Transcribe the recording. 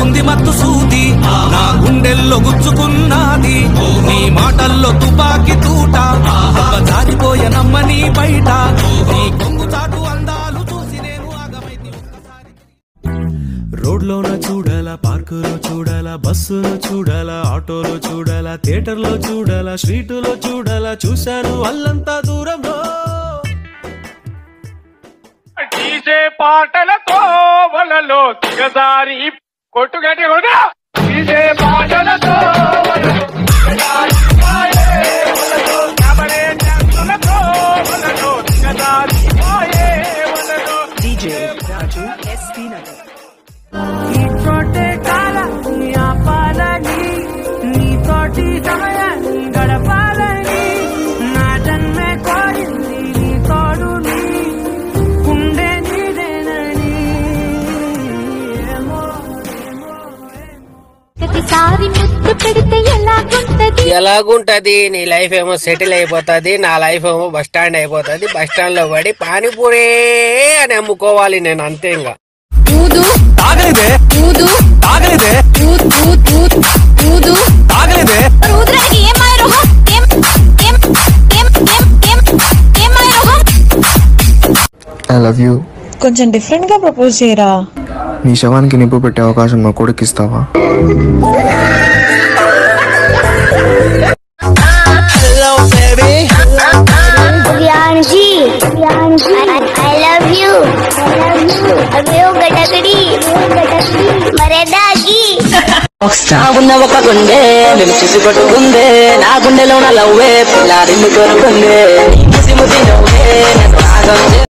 ఉంది మత్తు సూది నా గుండెల్లో గుచ్చుకున్నది నీ మాటల్లో తుపాకి తూట అబ్బ జారిపోయే నమ్మని బయట నీ కొంగు చాటు అందాలు చూసి నేను ఆగమైతే ఒక్కసారి రోడ్లోన చూడాలా పార్కులో చూడాలా బస్సులో చూడాలా ఆటోలో చూడాలా థియేటర్లో చూడాలా స్ట్రీటులో చూడాలా చూశాను అల్లంతా దూరంలో డీజే పాటలతో వలలో దిగజారి కొట్టుగట్టి కూడా డీజే పాటలతో వలలో దిగజారి పాయే వలలో కబడే డ్యాన్సులతో వలలో దిగజారి పాయే వలలో DJ Raju SD Nagar. నీతోటే కాలాన్ని ఆపాలని నీతోటి సమయాన్ని గడపాలని నా జన్మే కోరింది నీ తోడుని ఉండే నీదేనని ఏమో ఏమో ఏమో ప్రతిసారి ముద్దు పెడితే ఎలాగుంటది ఎలాగుంటది నీ లైఫ్ ఏమో సెటిల్ అయిపోతుంది నా లైఫ్ ఏమో బస్ స్టాండ్ అయిపోతుంది బస్ స్టాండ్ లో పడి పానీపూరి అని అమ్ముకోవాలి నేను అంతే ఇంకా ఊదు తాగలేదే ఊదు తాగలేదే ఊద్ ఊద్ ఊద్ ఊదు తాగలేదే ఊదడానికి ఏం మాయరోహం ఏం ఏం ఏం ఏం ఏం ఏం మాయరోహం ఐ లవ్ యూ కొంచెం డిఫరెంట్ గా ప్రపోజ్ చేయరా నీ శవానికి నిప్పు పెట్టే అవకాశం మా కొడుకు ఇస్తావా Priyanji, Priyanji, I love you. I love you. అవేవో గటగడి గటగడి మరేదాగి ఉన్న ఒక గుండె నేను చూసి కొట్టుకుందే నా గుండెలో నా లవ్వే పిల్లారిని కోరుకుందే ముసి ముసి నవ్వే నన్ను ఆగం చే-